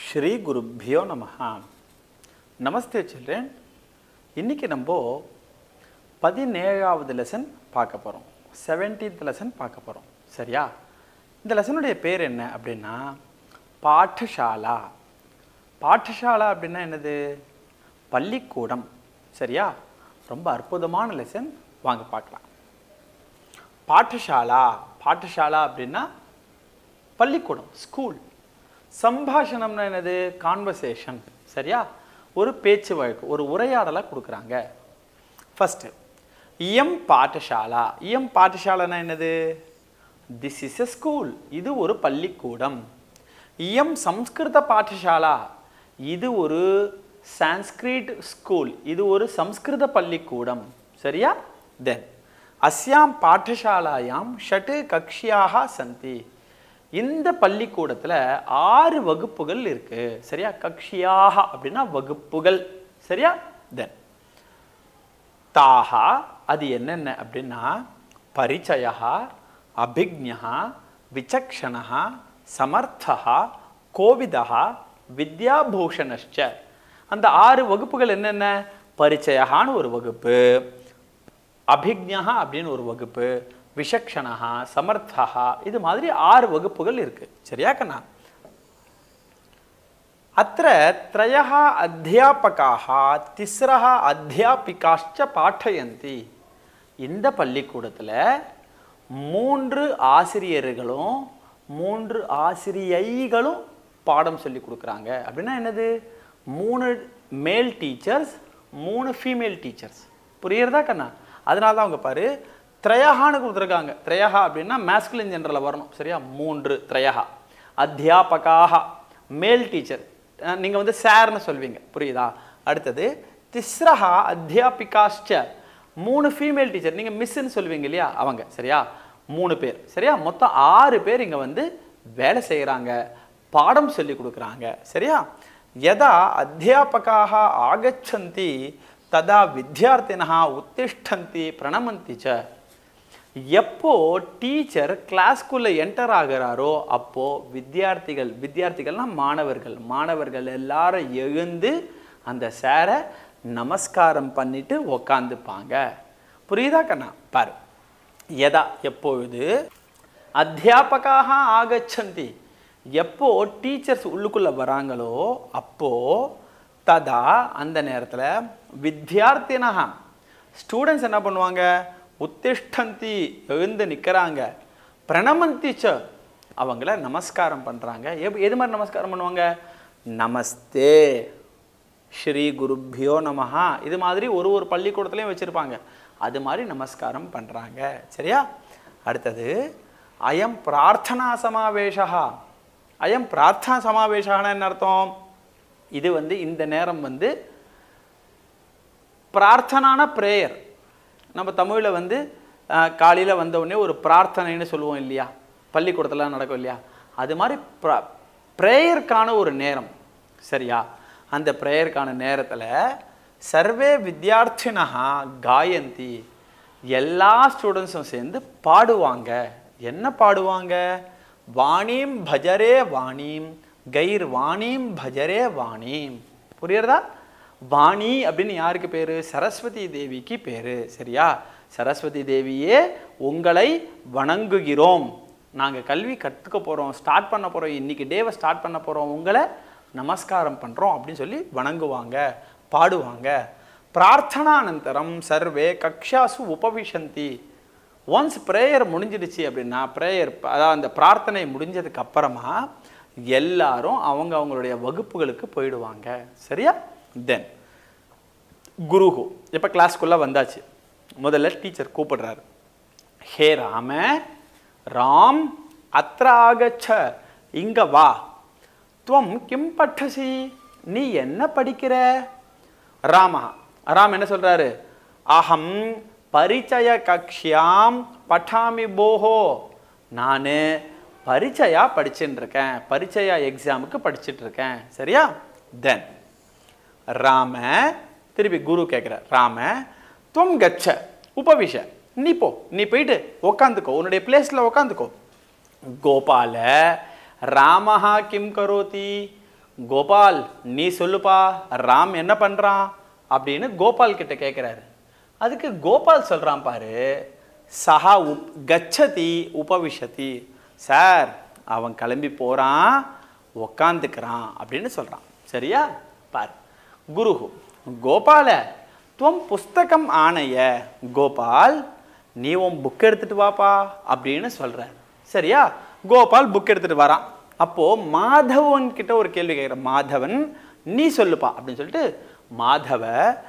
ஸ்ரீ குருப்பியோ நமஹா நமஸ்தே சில்ட்ரன் இன்னைக்கு நம்ம பதினேழாவது லெசன் பார்க்க போகிறோம் செவன்டீன்த் லெசன் பார்க்க போகிறோம் சரியா இந்த லெசனுடைய பேர் என்ன அப்படின்னா பாठशाலா பாठशाலா அப்படின்னா என்னது பள்ளிக்கூடம் சரியா ரொம்ப அற்புதமான லெசன் வாங்க பார்க்கலாம் பாठशाலா பாठशाலா அப்படின்னா பள்ளிக்கூடம் ஸ்கூல் சம்பாஷணம்னா என்னது கான்வர்சேஷன் சரியா ஒரு பேச்சு வழக்கு ஒரு உரையாடலை கொடுக்குறாங்க ஃபஸ்ட்டு இயம் பாఠశాலா இயம் பாఠశాலனா என்னது திஸ் இஸ் எ ஸ்கூல் இது ஒரு பள்ளிக்கூடம் இயம் சம்ஸ்கிருத பாఠశాலா இது ஒரு சான்ஸ்கிரிட் ஸ்கூல் இது ஒரு சம்ஸ்கிருத பள்ளிக்கூடம் சரியா தென் அஸ்யாம் பாఠశాலாயாம் ஷட்டு கக்ஷியாக சந்தி இந்த பள்ளிக்கூடத்தில் ஆறு வகுப்புகள் இருக்கு சரியா கக்ஷியாக அப்படின்னா வகுப்புகள் சரியா தென் தாஹா அது என்னென்ன அப்படின்னா பரிச்சயா அபிக்ஞா விசக்ஷணா சமர்த்தா கோவிதா வித்யாபூஷணஷ்ச அந்த ஆறு வகுப்புகள் என்னென்ன பரிச்சயான்னு ஒரு வகுப்பு அபிக்ஞா அப்படின்னு ஒரு வகுப்பு விஷக்ஷணா சமர்த்தா இது மாதிரி ஆறு வகுப்புகள் இருக்கு சரியா கண்ணா அத்த த்ரயः அத்தியாபகாः திஸ்ரः அத்தியாபிகாஷ்ச பாठयन्ति இந்த பள்ளிக்கூடத்தில் மூன்று ஆசிரியர்களும் மூன்று ஆசிரியைகளும் பாடம் சொல்லி கொடுக்குறாங்க அப்படின்னா என்னது மூணு மேல் டீச்சர்ஸ் மூணு ஃபீமேல் டீச்சர்ஸ் புரியுறதா கண்ணா அதனால தான் அவங்க பாரு திரையகான்னு கொடுத்துருக்காங்க திரையகா அப்படின்னா மேஸ்குலின் ஜென்ரலில் வரணும் சரியா மூன்று திரையகா அத்தியாபகாக மேல் டீச்சர் நீங்கள் வந்து சார்னு சொல்வீங்க புரியுதா அடுத்தது திஸ்ரஹா அத்தியாபிகாஷ்ச மூணு ஃபீமேல் டீச்சர் நீங்கள் மிஸ்ன்னு சொல்லுவீங்க இல்லையா அவங்க சரியா மூணு பேர் சரியா மொத்தம் ஆறு பேர் இங்கே வந்து வேலை செய்கிறாங்க பாடம் சொல்லி கொடுக்குறாங்க சரியா யதா அத்தியாபகாக ஆகச்சந்தி ததா வித்யார்த்தினா உத்திஷ்டந்தி பிரணமந்தி ச எப்போ டீச்சர் கிளாஸ்க்குள்ளே என்டர் ஆகிறாரோ அப்போ வித்தியார்த்திகள் வித்தியார்த்திகள்னா மாணவர்கள் மாணவர்கள் எல்லாரும் எழுந்து அந்த சாரை நமஸ்காரம் பண்ணிட்டு உக்காந்துப்பாங்க புரியுதா கண்ணா பாரு எதா எப்பொழுது அத்தியாபகாக ஆகச்சந்தி எப்போ டீச்சர்ஸ் உள்ளுக்குள்ளே வராங்களோ அப்போ ததா அந்த நேரத்தில் வித்யார்த்தினா ஸ்டூடெண்ட்ஸ் என்ன பண்ணுவாங்க உத்திஷ்டந்தி எழுந்து நிற்கிறாங்க பிரணமந்தி ச அவங்கள நமஸ்காரம் பண்ணுறாங்க எப் எது மாதிரி நமஸ்காரம் பண்ணுவாங்க நமஸ்தே ஸ்ரீ குருப்பியோ நமஹா இது மாதிரி ஒரு ஒரு பள்ளிக்கூடத்துலையும் வச்சுருப்பாங்க அது மாதிரி நமஸ்காரம் பண்ணுறாங்க சரியா அடுத்தது அயம் பிரார்த்தனா சமாவேஷா அயம் பிரார்த்தனா சமாவேஷான என்ன அர்த்தம் இது வந்து இந்த நேரம் வந்து பிரார்த்தனான ப்ரேயர் நம்ம தமிழில் வந்து காலையில் வந்த உடனே ஒரு பிரார்த்தனைன்னு சொல்லுவோம் இல்லையா பள்ளிக்கூடத்தில் நடக்கும் இல்லையா அது மாதிரி ப்ரா ப்ரேயருக்கான ஒரு நேரம் சரியா அந்த ப்ரேயருக்கான நேரத்தில் சர்வே வித்யார்த்தினா காயந்தி எல்லா ஸ்டூடெண்ட்ஸும் சேர்ந்து பாடுவாங்க என்ன பாடுவாங்க வாணீம் பஜரே வாணீம் கைர் வாணீம் பஜரே வாணீம் புரியுறதா வாணி அப்படின்னு யாருக்கு பேர் சரஸ்வதி தேவிக்கு பேர் சரியா சரஸ்வதி தேவியே உங்களை வணங்குகிறோம் நாங்கள் கல்வி கற்றுக்க போகிறோம் ஸ்டார்ட் பண்ண போகிறோம் இன்றைக்கி டேவை ஸ்டார்ட் பண்ண போகிறோம் உங்களை நமஸ்காரம் பண்ணுறோம் அப்படின்னு சொல்லி வணங்குவாங்க பாடுவாங்க பிரார்த்தனானந்தரம் சர்வே கக்ஷாசு உபவிஷந்தி ஒன்ஸ் ப்ரேயர் முடிஞ்சிடுச்சு அப்படின்னா ப்ரேயர் அதாவது அந்த பிரார்த்தனை முடிஞ்சதுக்கு அப்புறமா எல்லாரும் அவங்க அவங்களுடைய வகுப்புகளுக்கு போயிடுவாங்க சரியா தென் குருஹு இப்போ கிளாஸ்க்குள்ளே வந்தாச்சு முதல்ல டீச்சர் கூப்பிடுறாரு ஹே ராம ராம் அത്ര ஆகச்ச இங்க வா துவம் கிம் பட்டசி நீ என்ன படிக்கிற ராமா ராம் என்ன சொல்றாரு அகம் பரிச்சய கக்ஷியாம் பட்டாமி போஹோ நான் பரிச்சயா படிச்சுட்டு இருக்கேன் பரிச்சயா எக்ஸாமுக்கு படிச்சுட்டு இருக்கேன் சரியா தென் ராம திருப்பி குரு கேட்குற ராம துவம் கச்ச உபவிஷ நீ போ நீ போயிட்டு உக்காந்துக்கோ உன்னுடைய பிளேஸில் உக்காந்துக்கோ கோபால ராமஹா கிம் கரோதி கோபால் நீ சொல்லுப்பா ராம் என்ன பண்றான் அப்படின்னு கோபால் கிட்ட கேட்குறாரு அதுக்கு கோபால் சொல்றான் பாரு சஹா உப் கச்சதி உபவிஷதி சார் அவன் கிளம்பி போறான் உக்காந்துக்கிறான் அப்படின்னு சொல்றான் சரியா பாரு குருஹு கோபால துவம் புஸ்தகம் ஆணைய கோபால் நீ உன் புக் எடுத்துட்டு வாப்பா அப்படின்னு சொல்றார் சரியா கோபால் புக் எடுத்துட்டு வரான் அப்போ மாதவன் கிட்ட ஒரு கேள்வி கேட்குற மாதவன் நீ சொல்லுப்பா அப்படின்னு சொல்லிட்டு மாதவ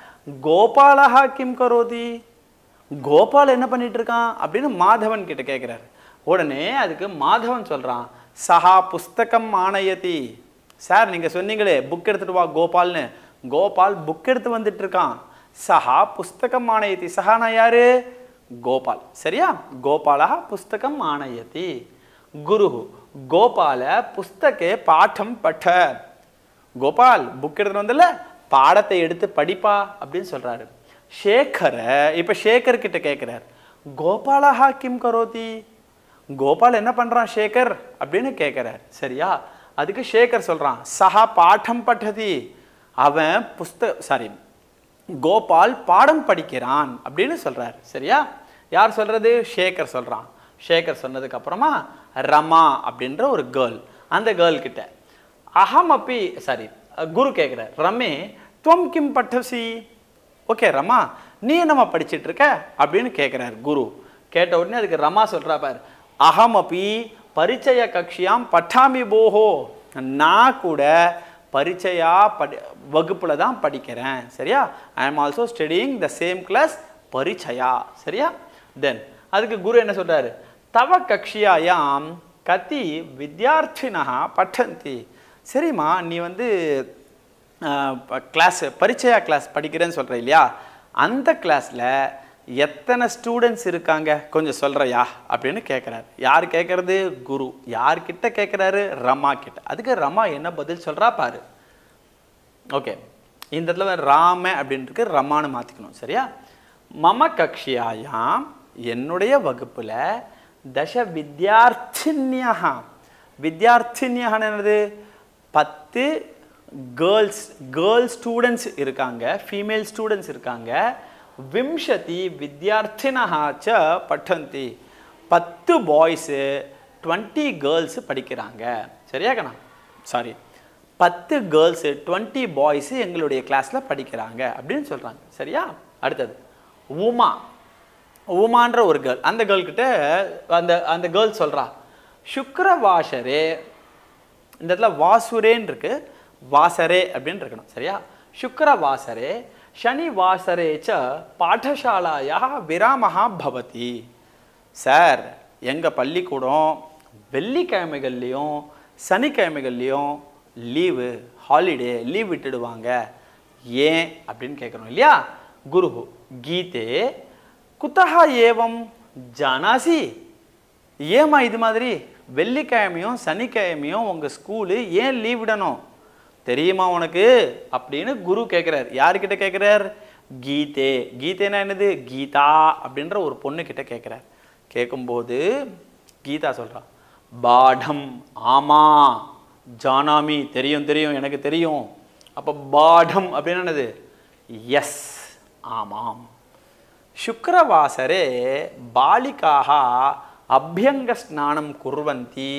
கோபாலஹா கிம் கரோதி கோபால் என்ன பண்ணிட்டு இருக்கான் அப்படின்னு மாதவன் கிட்ட கேட்குறாரு உடனே அதுக்கு மாதவன் சொல்றான் சஹா புஸ்தகம் ஆணையதி சார் நீங்க சொன்னீங்களே புக் எடுத்துட்டு வா கோபால்னு கோபால் புக் எடுத்து வந்துட்டு இருக்கான் சஹா புஸ்தகம் ஆணையதி சஹானா யாரு கோபால் சரியா கோபாலா புஸ்தகம் ஆணையதி குரு கோபால புஸ்தகே பாடம் பட்ட கோபால் புக் எடுத்துட்டு வந்தல பாடத்தை எடுத்து படிப்பா அப்படின்னு சொல்றாரு ஷேகர இப்ப சேகர் கிட்ட கேட்கிறார் கோபாலஹா கிம் கரோதி கோபால் என்ன பண்றான் சேகர் அப்படின்னு கேட்கிறார் சரியா அதுக்கு சேகர் சொல்றான் சஹா பாடம் பட்டதி அவன் புஸ்த சாரி கோபால் பாடம் படிக்கிறான் அப்படின்னு சொல்றார் சரியா யார் சொல்றது சேகர் சொல்றான் சேகர் சொன்னதுக்கு அப்புறமா ரமா அப்படின்ற ஒரு கேர்ள் அந்த கேர்ள் கிட்ட அகம் அப்பி சாரி குரு கேட்குறார் ரமே துவம் கிம் பட்டசி ஓகே ரமா நீ என்னம்மா படிச்சிட்டு இருக்க அப்படின்னு கேட்குறார் குரு கேட்ட உடனே அதுக்கு ரமா சொல்றா பார் அகம் அப்பி பரிச்சய கக்ஷியாம் பட்டாமி போஹோ நான் கூட பரிச்சயா படி வகுப்புல தான் படிக்கிறேன் சரியா I am also studying the same class பரிச்சயா சரியா தென் அதுக்கு குரு என்ன சொல்றாரு தவ கக்ஷியாயாம் கத்தி வித்யார்த்தினா பட்டந்தி சரிம்மா நீ வந்து கிளாஸ் பரிச்சயா கிளாஸ் படிக்கிறேன்னு சொல்கிற இல்லையா அந்த கிளாஸில் எத்தனை ஸ்டூடெண்ட்ஸ் இருக்காங்க கொஞ்சம் சொல்கிறையா அப்படின்னு கேட்குறாரு யார் கேட்குறது குரு யார்கிட்ட கேட்குறாரு ரமா கிட்ட அதுக்கு ரமா என்ன பதில் சொல்கிறா பாரு ஓகே இந்த இடத்துல ராம அப்படின்னு இருக்கு ரமான்னு மாற்றிக்கணும் சரியா மம கக்ஷியாயாம் என்னுடைய வகுப்புல தச வித்யார்த்தின்யா வித்யார்த்தின்யான்னு என்னது பத்து கேர்ள்ஸ் கேர்ள் ஸ்டூடெண்ட்ஸ் இருக்காங்க ஃபீமேல் ஸ்டூடெண்ட்ஸ் இருக்காங்க விம்சதி வித்யார்த்தினா ச பட்டந்தி பத்து பாய்ஸு டுவெண்ட்டி கேர்ள்ஸ் படிக்கிறாங்க சரியா கண்ணா சாரி பத்து கேர்ள்ஸு டுவெண்ட்டி பாய்ஸு எங்களுடைய கிளாஸில் படிக்கிறாங்க அப்படின்னு சொல்கிறாங்க சரியா அடுத்தது உமா உமான்ற ஒரு கேர்ள் அந்த கேர்ள் கிட்ட அந்த அந்த கேர்ள் சொல்கிறா சுக்ரவாசரே இந்த இடத்துல வாசுரேன்னு இருக்கு வாசரே அப்படின்னு இருக்கணும் சரியா சுக்ரவாசரே சனி வாசரே ச பாடசாலாயா விராமஹா பவதி சார் எங்கள் பள்ளிக்கூடம் வெள்ளிக்கிழமைகள்லையும் சனிக்கிழமைகள்லையும் லீவு ஹாலிடே லீவ் விட்டுடுவாங்க ஏன் அப்படின்னு கேட்குறோம் இல்லையா குரு கீதே குத்தகா ஏவம் ஜானாசி ஏமா இது மாதிரி வெள்ளிக்கிழமையும் சனிக்கிழமையும் உங்கள் ஸ்கூலு ஏன் லீவ் விடணும் தெரியுமா உனக்கு அப்படின்னு குரு கேட்குறார் யார்கிட்ட கேட்குறார் கீதே கீதேனா என்னது கீதா அப்படின்ற ஒரு பொண்ணு கிட்ட கேட்குறார் கேட்கும்போது கீதா சொல்றா பாடம் ஆமா ஜானாமி தெரியும் தெரியும் எனக்கு தெரியும் அப்போ பாடம் அப்படின்னு என்னது எஸ் ஆமாம் சுக்ரவாசரே பாலிகாக அபியங்க ஸ்நானம் குர்வந்தி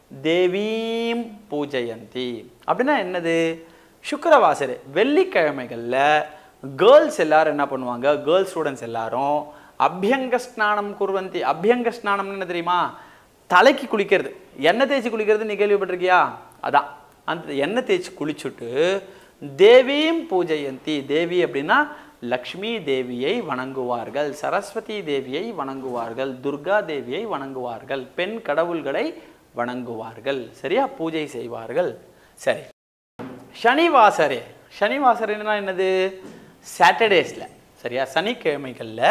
தேவீம் பூஜயந்தி அப்படின்னா என்னது சுக்ரவாசரே வெள்ளிக்கிழமைகளில் கேர்ள்ஸ் எல்லாரும் என்ன பண்ணுவாங்க கேர்ள்ஸ் ஸ்டூடெண்ட்ஸ் எல்லாரும் அபியங்க ஸ்நானம் குர்வந்தி அபியங்க ஸ்நானம்னு என்ன தெரியுமா தலைக்கு குளிக்கிறது எண்ணெய் தேய்ச்சி குளிக்கிறது நீ கேள்விப்பட்டிருக்கியா அதான் அந்த எண்ணெய் தேய்ச்சி குளிச்சுட்டு தேவியும் பூஜையந்தி தேவி அப்படின்னா லக்ஷ்மி தேவியை வணங்குவார்கள் சரஸ்வதி தேவியை வணங்குவார்கள் துர்கா தேவியை வணங்குவார்கள் பெண் கடவுள்களை வணங்குவார்கள் சரியா பூஜை செய்வார்கள் சரி சனிவாசரே சனிவாசரேன்னா என்னது சாட்டர்டேஸில் சரியா சனிக்கிழமைகளில்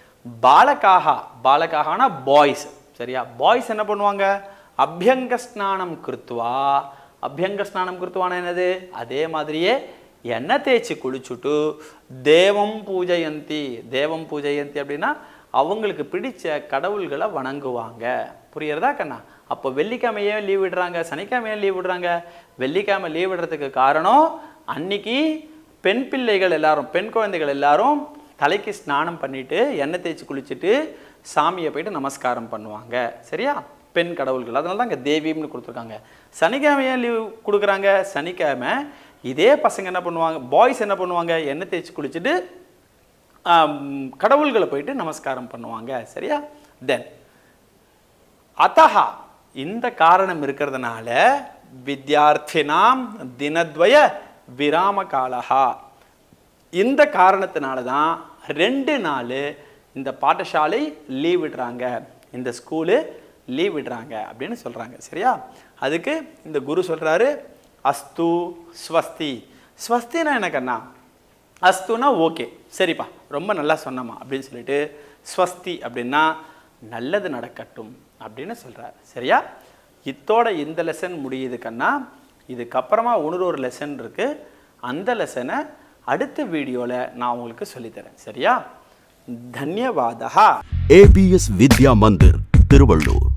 பாலகாகா பாலகாகனா பாய்ஸ் சரியா பாய்ஸ் என்ன பண்ணுவாங்க அபியங்க ஸ்நானம் கிருத்துவா அபியங்க ஸ்நானம் கிருத்துவான என்னது அதே மாதிரியே எண்ணெய் தேய்ச்சி குளிச்சுட்டு தேவம் பூஜையந்தி தேவம் பூஜையந்தி அப்படின்னா அவங்களுக்கு பிடிச்ச கடவுள்களை வணங்குவாங்க புரியுறதா கண்ணா அப்போ வெள்ளிக்கிழமை ஏன் லீவ் விடுறாங்க சனிக்கிழமை ஏன் லீவ் விடுறாங்க வெள்ளிக்கிழமை லீவ் விடுறதுக்கு காரணம் அன்னைக்கு பெண் பிள்ளைகள் எல்லாரும் பெண் குழந்தைகள் எல்லாரும் தலைக்கு ஸ்நானம் பண்ணிட்டு எண்ணெய் தேய்ச்சி குளிச்சுட்டு சாமியை போயிட்டு நமஸ்காரம் பண்ணுவாங்க சரியா பெண் கடவுள்கள் அதனால தான் இங்கே தேவியம்னு கொடுத்துருக்காங்க சனிக்கிழமை ஏன் லீவ் கொடுக்குறாங்க சனிக்கிழமை இதே பசங்க என்ன பண்ணுவாங்க பாய்ஸ் என்ன பண்ணுவாங்க எண்ணெய் தேய்ச்சி குளிச்சுட்டு ஆம், கடவுள்களை போயிட்டு நமஸ்காரம் பண்ணுவாங்க சரியா தென் அத்தஹா இந்த காரணம் இருக்கிறதுனால வித்யார்த்தினாம் தினத்வய விராம காலஹா இந்த காரணத்தினால தான் ரெண்டு நாள் இந்த பாடசாலை லீவ் விடுறாங்க இந்த ஸ்கூலு லீவ் விடுறாங்க அப்படின்னு சொல்கிறாங்க சரியா அதுக்கு இந்த குரு சொல்கிறாரு அஸ்து ஸ்வஸ்தி ஸ்வஸ்தினா எனக்கு அண்ணா அஸ்துனா ஓகே சரிப்பா ரொம்ப நல்லா சொன்னம்மா அப்படின்னு சொல்லிட்டு ஸ்வஸ்தி அப்படின்னா நல்லது நடக்கட்டும் அப்படின்னு சொல்கிறார் சரியா இத்தோட இந்த லெசன் முடியுது கண்ணா இதுக்கப்புறமா இன்னொரு ஒரு லெசன் இருக்குது அந்த லெசனை அடுத்த வீடியோவில் நான் உங்களுக்கு சொல்லித்தரேன் சரியா தன்யவாதா ஏபிஎஸ் வித்யா மந்திர் திருவள்ளூர்